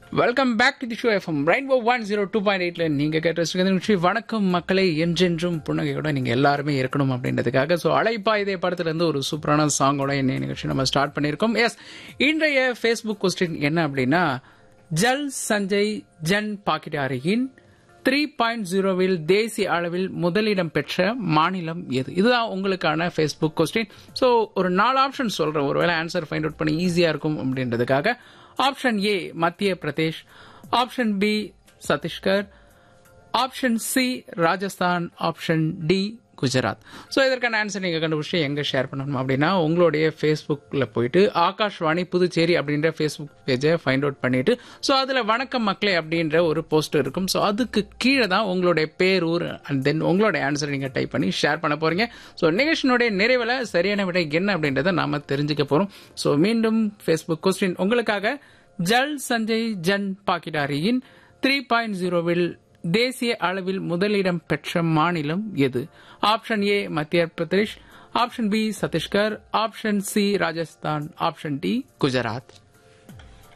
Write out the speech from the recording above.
welcome back to the show FM rainbow one zero two point எயிட்ல நீங்க கேட்ட நிகழ்ச்சி வணக்கம் மக்களை என்றென்றும் புன்னகையோட நீங்க எல்லாருமே இருக்கணும் அப்படின்றதுக்காக ஸோ அழைப்பா இதே படத்துல இருந்து ஒரு சூப்பரான சாங்கோட என்ன நிகழ்ச்சி நம்ம ஸ்டார்ட் பண்ணியிருக்கோம் எஸ் இன்றைய ஃபேஸ்புக் கொஸ்டின் என்ன அப்படின்னா ஜல் சஞ்சய் ஜன் பாக்கிடாரியின் த்ரீ பாயிண்ட் ஜீரோவில் தேசிய அளவில் முதலிடம் பெற்ற மாநிலம் எது இதுதான் உங்களுக்கான ஃபேஸ்புக் கொஸ்டின் ஸோ ஒரு நாலு ஆப்ஷன் சொல்றேன் ஒருவேளை ஆன்சர் ஃபைண்ட் அவுட் பண்ணி ஈஸியா இருக்கும் அப்படின்றதுக்காக option A Madhya Pradesh option B Chhattisgarh option C Rajasthan option D Gujarat so இதற்கான ஆன்சர் நீங்கள் கண்டுபிடிச்சி எங்கே ஷேர் பண்ணணும் அப்படின்னா உங்களுடைய ஃபேஸ்புக்கில் போயிட்டு ஆகாஷ்வாணி புதுச்சேரி அப்படின்ற ஃபேஸ்புக் பேஜை ஃபைண்ட் அவுட் பண்ணிட்டு ஸோ அதில் வணக்கம் மக்களே அப்படின்ற ஒரு போஸ்ட் இருக்கும் ஸோ அதுக்கு கீழே தான் உங்களுடைய பேர் ஊர் அண்ட் தென் உங்களுடைய ஆன்சரை நீங்கள் டைப் பண்ணி ஷேர் பண்ண போறீங்க ஸோ நிகழ்ச்சியினுடைய நிறைவில் சரியான விடை என்ன அப்படின்றத நாம தெரிஞ்சுக்க போகிறோம் ஸோ மீண்டும் ஃபேஸ்புக் கொஸ்டின் உங்களுக்காக ஜல் சஞ்சய் ஜன் பாக்கிடாரியின் த்ரீ பாயிண்ட் ஜீரோவில் தேசிய அளவில் முதலிடம் பெற்ற மாநிலம் எது option A Madhya Pradesh option B Chhattisgarh option C Rajasthan option D Gujarat